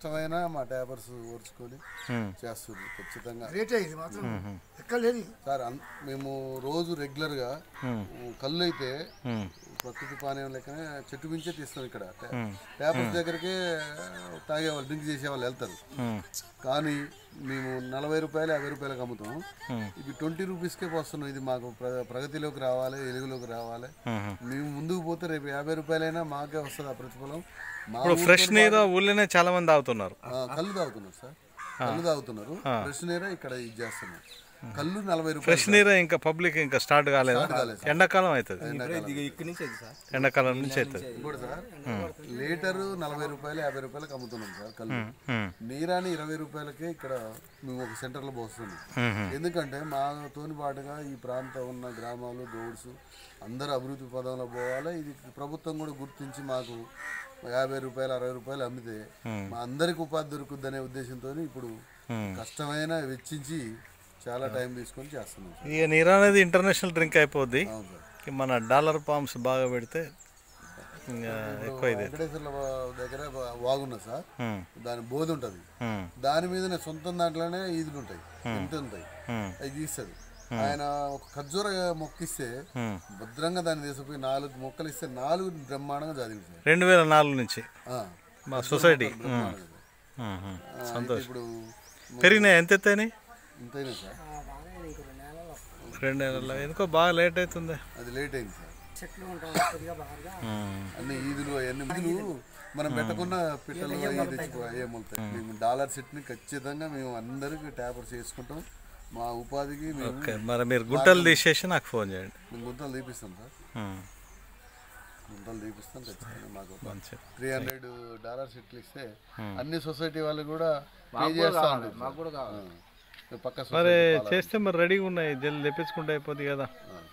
కష్టమైనా మా ట్యాపర్స్ ఓర్చుకొని ఉమ్. చేస్తుంది ఖచ్చితంగా రేటే ఇది మాత్రం ఎక్కడ లేదు సార్ అన్- మేము రోజు రెగ్యులర్గా ఉమ్. కళ్ళు అయితే ఉమ్. ప్రకృతి పానీయం లెక్కనే చెట్టు మించే తీస్తాం ఇక్కడ ట్యాపర్స్ దగ్గరికే తాగేవాళ్ళు డ్రింక్ చేసేవాళ్ళు వెళ్తారు ఉమ్. కానీ మేము నలభై రూపాయలు యాభై రూపాయలకు అమ్ముతాం ఉమ్. ఇది ట్వంటీ రూపీస్కే వస్తున్నాం ఇది మాకు ప్ర- ప్రగతిలోకి రావాలి వెలుగులోకి రావాలి ఉమ్. మేము ముందుకు పోతే రేపు యాభై రూపాయలైనా మాకే వస్తుంది ఆ ప్రతిఫలం మా ఇప్పుడు ఫ్రెష్ నీరు ఊళ్ళోనే చాలా మంది తాగుతున్నారు ఆ, కళ్ళు తాగుతున్నారు సార్ కళ్ళు తాగుతున్నారు ఫ్రెష్ నీరే ఇక్కడ ఇది చేస్తున్నారు కళ్ళు నలభై రూపాయలు ఫ్రెష్ నీరే ఇంకా పబ్లిక్ ఇంకా స్టార్ట్ కాలేదు కాలేదు ఎండాకాలం అవుతుంది ఇక్కడి నుంచి అది సార్ ఎండాకాలం నుంచి అవుతుంది ఇంకోటి సార్ లీటరు నలభై రూపాయలు యాభై రూపాయలకు అమ్ముతున్నాం సార్ కళ్ళు ఉమ్. నీరాని ఇరవై రూపాయలకే ఇక్కడ మేము ఒక సెంటర్లో పోస్తున్నాం ఉమ్. ఎందుకంటే మాతోని పాటుగా ఈ ప్రాంతం ఉన్న గ్రామాలు గౌడ్స్ అందరూ అభివృద్ధి పదంలో పోవాలి ఇది ప్రభుత్వం కూడా గుర్తించి మాకు యాభై రూపాయలు అరవై రూపాయలు అమ్మితే మా అందరికి ఉపాధి దొరుకుద్ది అనే ఉద్దేశంతో ఇప్పుడు కష్టమైన వెచ్చించి చాలా టైం తీసుకొని చేస్తున్నాం సార్ ఇక నీరు అనేది ఇంటర్నేషనల్ డ్రింక్ అయిపోద్ది అవును సార్ ఇక మన డాలర్ పాంప్స్ బాగా పెడితే ఇంకా ఎక్కువ ఇది వెంకటేశ్వర్ల దగ్గర వాగున్నది సార్ ఉమ్. దాని బోధి ఉంటుంది ఉమ్. దాని మీదనే సొంతం దాంట్లోనే ఈదులు ఉంటాయి ఎంత ఉంటాయి ఉమ్. అవి తీస్తుంది ఆయన ఒక ఖర్జూర మొక్కిస్తే ఉమ్. భద్రంగా దాన్ని తీసుకుపోయి నాలుగు మొక్కలు ఇస్తే నాలుగు బ్రహ్మాండంగా చదివి సార్ రెండు వేల నాలుగు నుంచి ఆ, మా సొసైటీ బ్రహ్మాండంగా. ఉమ్. ఉమ్. ఆ, అయితే ఇప్పుడు పెరిగినాయి ఎంత ఎత్తాయి ఇంతైనా సార్ రెండు నెలల్లో ఎందుకో బాగా లేట్ అవుతుంది అది లేట్ అయింది సార్ చెట్లు ఉంటాం కొద్దిగా బాగా ఉమ్. అన్ని ఈదులు అవన్నీ ఈదులు మనం పెట్టకున్న పిట్టలు అవి తెచ్చిపోయి ఏమవుతాయి మేము డాలర్ సెట్ని ఖచ్చితంగా మేము అందరికీ ట్యాపర్స్ చేసుకుంటాం మా ఉపాధికి మేము ఓకే మరి మీరు గుంటలు తీసేసి నాకు ఫోన్ చేయండి మేము గుంతలు తీపిస్తాం సార్ ఉమ్. గుంతలు తీపిస్తాం ఖచ్చితంగా మాకు మంచిది త్రీ హండ్రెడ్ డాలర్ సెట్లు ఇస్తే అన్ని సొసైటీ వాళ్ళు కూడా పే చేస్తా ఉంటారు మాకు కూడా కావాలి ఆ. పక్క మరి సొసైటీ చేస్తే మరి రెడీగా ఉన్నాయి జల్ది తెప్పించుకుంటే అయిపోద్ది కదా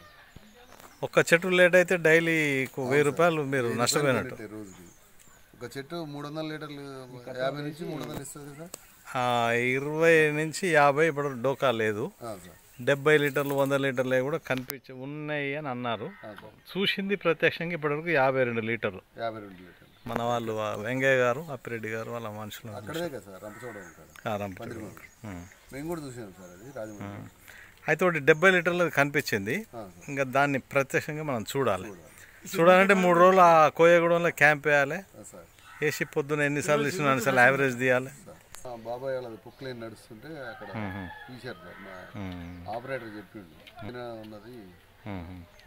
ఒక్క చెట్టు లేట్ అయితే డైలీ వెయ్యి రూపాయలు మీరు నష్టపోయినట్టు పెట్టే రోజుకి ఒక చెట్టు మూడు వందల లీటర్లు యాభై నుంచి మూడు వందలు ఇస్తుంది సార్ ఆ, ఇరవై నుంచి యాభై ఇప్పుడు డోకా లేదు ఆ, సార్ డెబ్బై లీటర్లు వంద లీటర్లు కూడా కనిపించి ఉన్నాయి అని అన్నారు ఆ, సార్ చూసింది ప్రత్యక్షంగా ఇప్పటివరకు యాభై రెండు లీటర్లు యాభై రెండు లీటర్లు మన వాళ్ళు ఆ వెంకయ్య గారు అప్పిరెడ్డి గారు వాళ్ళ మనుషులు అక్కడే కదా సార్ రంపచోడవరం ఉంటాడు కారంపల్లి ఉమ్. మేము కూడా చూసాం సార్ అది రాజమండ్రి అయితే ఒకటి డెబ్బై లీటర్లు కనిపించింది ఆ, ఇంకా దాన్ని ప్రత్యక్షంగా మనం చూడాలి చూడాలంటే మూడు రోజులు ఆ కోయగూడెంలో క్యాంప్ వేయాలి ఆ, సార్ వేసి పొద్దున్న ఎన్నిసార్లు ఇస్తున్నా అన్నిసార్లు యావరేజ్ తీయాలి సార్ ఆ బాబాయ్ వాళ్ళది పుక్లేని నడుస్తుంటే అక్కడ తీశారు సార్ మా ఉమ్. ఆపరేటర్ చెప్పిండు ఆయన ఉన్నది ఉమ్.